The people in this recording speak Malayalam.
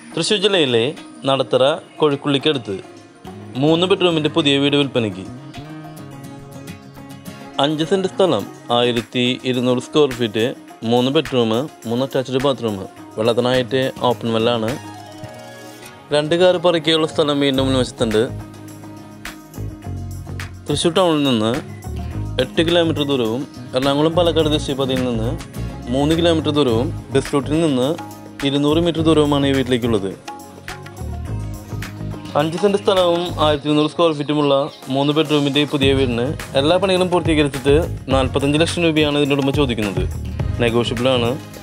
തൃശ്ശൂർ ജില്ലയിലെ നടത്തറ കൊഴിക്കുള്ളിക്കടുത്ത് മൂന്ന് ബെഡ്റൂമിൻ്റെ പുതിയ വീട് വിൽപ്പനയ്ക്ക് അഞ്ച് സെൻറ്റ് സ്ഥലം ആയിരത്തി ഇരുന്നൂറ് സ്ക്വയർ ഫീറ്റ് മൂന്ന് ബെഡ്റൂം മൂന്ന് അറ്റാച്ച്ഡ് ബാത്റൂം വെള്ളത്തിനായിട്ട് ഓപ്പൺ വെല്ലാണ് രണ്ട് കാർ പറക്കിയുള്ള സ്ഥലം വീണ്ടും മുൻവശത്തുണ്ട് തൃശ്ശൂർ ടൗണിൽ നിന്ന് എട്ട് കിലോമീറ്റർ ദൂരവും എറണാകുളം പാലക്കാട് ദേശീയപാതയിൽ നിന്ന് മൂന്ന് കിലോമീറ്റർ ദൂരവും ബസ് റൂട്ടിൽ നിന്ന് ഇരുന്നൂറ് മീറ്റർ ദൂരവുമാണ് ഈ വീട്ടിലേക്കുള്ളത് അഞ്ച് സെൻറ്റ് സ്ഥലവും ആയിരത്തി ഇരുന്നൂറ് സ്ക്വയർ ഫീറ്റുമുള്ള മൂന്ന് ബെഡ്റൂമിൻ്റെ ഈ പുതിയ വീടിന് എല്ലാ പണികളും പൂർത്തീകരിച്ചിട്ട് നാൽപ്പത്തഞ്ച് ലക്ഷം രൂപയാണ് ഇതിൻ്റെ ഉടമ ചോദിക്കുന്നത് നെഗോഷ്യബിളാണ്